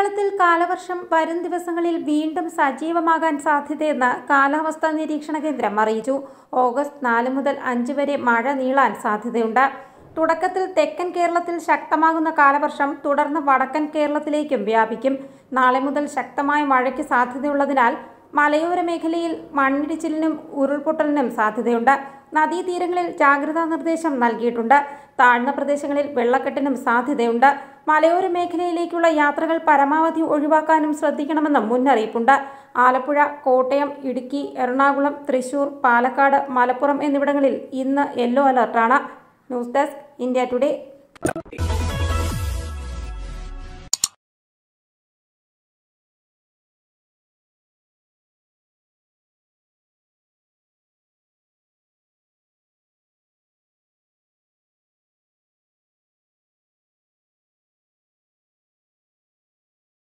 കേരളത്തിൽ കാലവർഷം വരും ദിവസങ്ങളിൽ വീണ്ടും സജീവമാകാൻ സാധ്യതയെന്ന് കാലാവസ്ഥാ നിരീക്ഷണ കേന്ദ്രം അറിയിച്ചു ഓഗസ്റ്റ് നാല് മുതൽ അഞ്ച് വരെ മഴ നീളാൻ സാധ്യതയുണ്ട് തുടക്കത്തിൽ തെക്കൻ കേരളത്തിൽ ശക്തമാകുന്ന കാലവർഷം തുടർന്ന് വടക്കൻ കേരളത്തിലേക്കും വ്യാപിക്കും നാളെ മുതൽ ശക്തമായ മഴയ്ക്ക് സാധ്യതയുള്ളതിനാൽ മലയോര മേഖലയിൽ മണ്ണിടിച്ചിലിനും ഉരുൾപൊട്ടലിനും സാധ്യതയുണ്ട് നദീതീരങ്ങളിൽ ജാഗ്രതാ നിർദ്ദേശം നൽകിയിട്ടുണ്ട് താഴ്ന്ന പ്രദേശങ്ങളിൽ വെള്ളക്കെട്ടിനും സാധ്യതയുണ്ട് മലയോര മേഖലയിലേക്കുള്ള യാത്രകൾ പരമാവധി ഒഴിവാക്കാനും ശ്രദ്ധിക്കണമെന്നും മുന്നറിയിപ്പുണ്ട് ആലപ്പുഴ കോട്ടയം ഇടുക്കി എറണാകുളം തൃശൂർ പാലക്കാട് മലപ്പുറം എന്നിവിടങ്ങളിൽ ഇന്ന് യെല്ലോ അലർട്ടാണ് ന്യൂസ് ഡെസ്ക് ഇന്ത്യ ടുഡേ